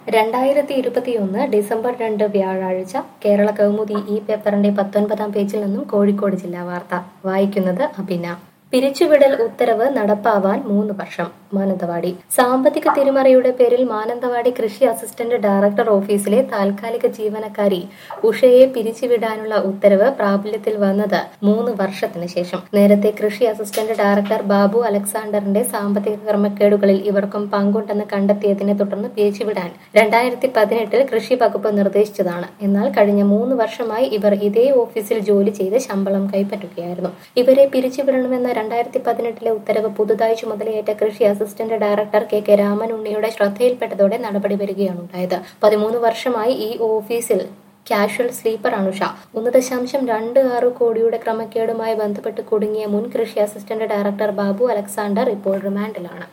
രണ്ടായിരത്തി ഇരുപത്തിയൊന്ന് ഡിസംബർ രണ്ട് വ്യാഴാഴ്ച കേരള കൗമുദി ഈ പേപ്പറിന്റെ പത്തൊൻപതാം പേജിൽ നിന്നും കോഴിക്കോട് ജില്ലാ വാർത്ത വായിക്കുന്നത് അഭിന പിരിച്ചുവിടൽ ഉത്തരവ് നടപ്പാവാൻ മൂന്ന് വർഷം മാനന്തവാടി സാമ്പത്തിക തിരിമറിയുടെ പേരിൽ മാനന്തവാടി കൃഷി അസിസ്റ്റന്റ് ഡയറക്ടർ ഓഫീസിലെ താൽക്കാലിക ജീവനക്കാരി ഉഷയെ പിരിച്ചുവിടാനുള്ള ഉത്തരവ് പ്രാബല്യത്തിൽ വന്നത് മൂന്ന് വർഷത്തിന് ശേഷം നേരത്തെ കൃഷി അസിസ്റ്റന്റ് ഡയറക്ടർ ബാബു അലക്സാണ്ടറിന്റെ സാമ്പത്തിക ക്രമക്കേടുകളിൽ ഇവർക്കും പങ്കുണ്ടെന്ന് കണ്ടെത്തിയതിനെ തുടർന്ന് പിരിച്ചുവിടാൻ രണ്ടായിരത്തി പതിനെട്ടിൽ കൃഷി വകുപ്പ് നിർദ്ദേശിച്ചതാണ് എന്നാൽ കഴിഞ്ഞ മൂന്ന് വർഷമായി ഇവർ ഇതേ ഓഫീസിൽ ജോലി ചെയ്ത് ശമ്പളം കൈപ്പറ്റുകയായിരുന്നു ഇവരെ പിരിച്ചുവിടണമെന്ന രണ്ടായിരത്തി പതിനെട്ടിലെ ഉത്തരവ് പുതുതായി ചുമതലയേറ്റ കൃഷി assistant director K K Raman ഉണ്ണിയുടെ ശ്രദ്ധയിൽപ്പെട്ടതോടെ നടപടി വരികയാണ് ഉണ്ടായത് പതിമൂന്ന് വർഷമായി ഈ ഓഫീസിൽ കാഷ്വൽ സ്ലീപ്പർ അനുഷ ഒന്ന് ദശാംശം രണ്ട് ആറ് കോടിയുടെ ക്രമക്കേടുമായി ബന്ധപ്പെട്ട് കുടുങ്ങിയ മുൻ കൃഷി അസിസ്റ്റന്റ് ഡയറക്ടർ ബാബു അലക്സാണ്ടർ ഇപ്പോൾ റിമാൻഡിലാണ്